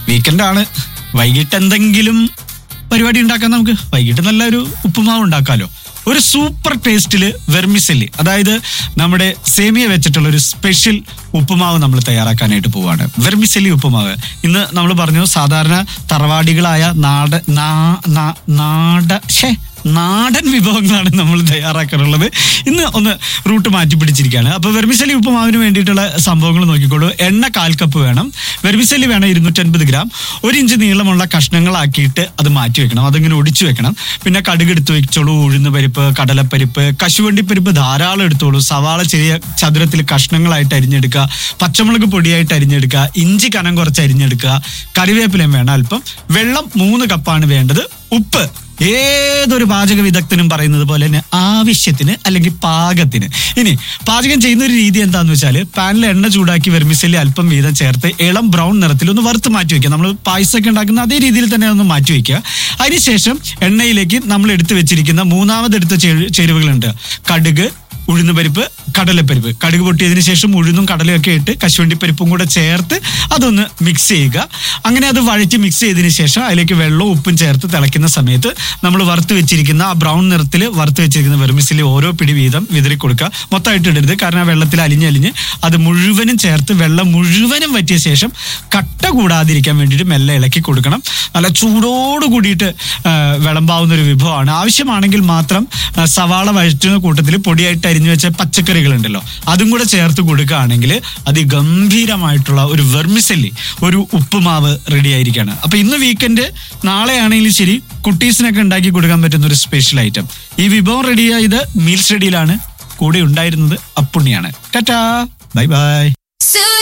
weekend ആണ് വൈകിട്ട് എന്തെങ്കിലും പരിപാടി ഉണ്ടാക്കാൻ നമുക്ക് വൈകിട്ട് നല്ലൊരു ഉപ്പുമാവ് ഉണ്ടാക്കാലോ ഒരു സൂപ്പർ ടേസ്റ്റില് വെർമിസെല്ലി അതായത് നമ്മുടെ സേമിയ വെച്ചിട്ടുള്ള ഒരു സ്പെഷ്യൽ ഉപ്പുമാവ് നമ്മൾ തയ്യാറാക്കാനായിട്ട് പോവാണ് വെർമിസെല്ലി ഉപ്പുമാവ് ഇന്ന് നമ്മൾ പറഞ്ഞു സാധാരണ തറവാടികളായ നാട നാ- നാ- നാട ഷേ നാടൻ വിഭവങ്ങളാണ് നമ്മൾ തയ്യാറാക്കാറുള്ളത് ഇന്ന് ഒന്ന് റൂട്ട് മാറ്റി പിടിച്ചിരിക്കുകയാണ് അപ്പൊ വെർമിസെല്ലി ഉപ്പുമാവിന് വേണ്ടിയിട്ടുള്ള സംഭവങ്ങൾ നോക്കിക്കോളൂ എണ്ണ കാൽ കപ്പ് വേണം വെർമിസെല്ലി വേണം ഇരുന്നൂറ്റൻപത് ഗ്രാം ഒരു ഇഞ്ച് നീളമുള്ള കഷ്ണങ്ങളാക്കിയിട്ട് അത് മാറ്റി വെക്കണം അതിങ്ങനെ ഒടിച്ചു വെക്കണം പിന്നെ കടുക് എടുത്ത് വെച്ചോളൂ ഉഴുന്ന് പരിപ്പ് കടലപ്പരിപ്പ് കശുവണ്ടി പരിപ്പ് ധാരാളം എടുത്തോളൂ സവാള ചെറിയ ചതുരത്തിൽ കഷ്ണങ്ങളായിട്ട് അരിഞ്ഞെടുക്കുക പച്ചമുളക് പൊടിയായിട്ട് അരിഞ്ഞെടുക്കുക ഇഞ്ചി കനം കുറച്ച് അരിഞ്ഞെടുക്കുക കറിവേപ്പിലയും വേണം അല്പം വെള്ളം മൂന്ന് കപ്പാണ് വേണ്ടത് ഉപ്പ് ഏതൊരു പാചക വിദഗ്ധനും പറയുന്നത് പോലെ തന്നെ ആവശ്യത്തിന് അല്ലെങ്കിൽ പാകത്തിന് ഇനി പാചകം ചെയ്യുന്ന ഒരു രീതി എന്താന്ന് വെച്ചാൽ പാനിൽ എണ്ണ ചൂടാക്കി വെർമിസെല്ലി അല്പം വീതം ചേർത്ത് ഇളം ബ്രൗൺ നിറത്തിൽ ഒന്ന് വറുത്ത് മാറ്റി വെക്കുക നമ്മൾ പായസമൊക്കെ ഉണ്ടാക്കുന്ന അതേ രീതിയിൽ തന്നെ ഒന്ന് മാറ്റി വെക്കുക അതിനുശേഷം എണ്ണയിലേക്ക് നമ്മൾ എടുത്തു വെച്ചിരിക്കുന്ന മൂന്നാമത് എടുത്ത ചേരു- ചേരുവകളുണ്ട് കടുക് ഉഴുന്നുപരിപ്പ് കടലപ്പരിപ്പ് കടുക് പൊട്ടിയതിന് ശേഷം ഉഴുന്നും കടലയൊക്കെ ഇട്ട് കശുവണ്ടിപ്പരിപ്പും കൂടെ ചേർത്ത് അതൊന്ന് മിക്സ് ചെയ്യുക അങ്ങനെ അത് വഴറ്റി മിക്സ് ചെയ്തതിന് ശേഷം അതിലേക്ക് വെള്ളവും ഉപ്പും ചേർത്ത് തിളയ്ക്കുന്ന സമയത്ത് നമ്മൾ വറുത്ത് വെച്ചിരിക്കുന്ന ആ ബ്രൗൺ നിറത്തിൽ വറുത്ത് വെച്ചിരിക്കുന്ന വെർമിസിൽ ഓരോ പിടി വീതം വിതറി കൊടുക്കുക മൊത്തമായിട്ട് ഇടരുത് കാരണം ആ വെള്ളത്തിൽ അലിഞ്ഞലിഞ്ഞ് അത് മുഴുവനും ചേർത്ത് വെള്ളം മുഴുവനും വറ്റിയ ശേഷം കട്ട കൂടാതിരിക്കാൻ വേണ്ടിയിട്ട് മെല്ലെ ഇളക്കി കൊടുക്കണം നല്ല ചൂടോട് കൂടിയിട്ട് ആ, വിളമ്പാവുന്ന ഒരു വിഭവമാണ് ആവശ്യമാണെങ്കിൽ മാത്രം ആ, സവാള വഴറ്റുന്ന കൂട്ടത്തിൽ പൊടിയായിട്ട് അരിഞ്ഞു വെച്ച പച്ചക്കറികൾ ഉണ്ടല്ലോ അതും കൂടെ ചേർത്ത് കൊടുക്കുകയാണെങ്കിൽ അതിഗംഭീരമായിട്ടുള്ള ഒരു വെർമിസെല്ലി ഒരു ഉപ്പുമാവ് റെഡി ആയിരിക്കുകയാണ് അപ്പൊ ഇന്ന് വീക്കെൻഡ് നാളെ ആണെങ്കിലും ശരി കുട്ടീസിനൊക്കെ ഉണ്ടാക്കി കൊടുക്കാൻ പറ്റുന്ന ഒരു സ്പെഷ്യൽ ഐറ്റം ഈ വിഭവം റെഡി ആയത് മീൽസ് റെഡിയിലാണ് കൂടെ ഉണ്ടായിരുന്നത് അപ്പുണ്ണിയാണ് ടാറ്റാ ബൈ ബൈ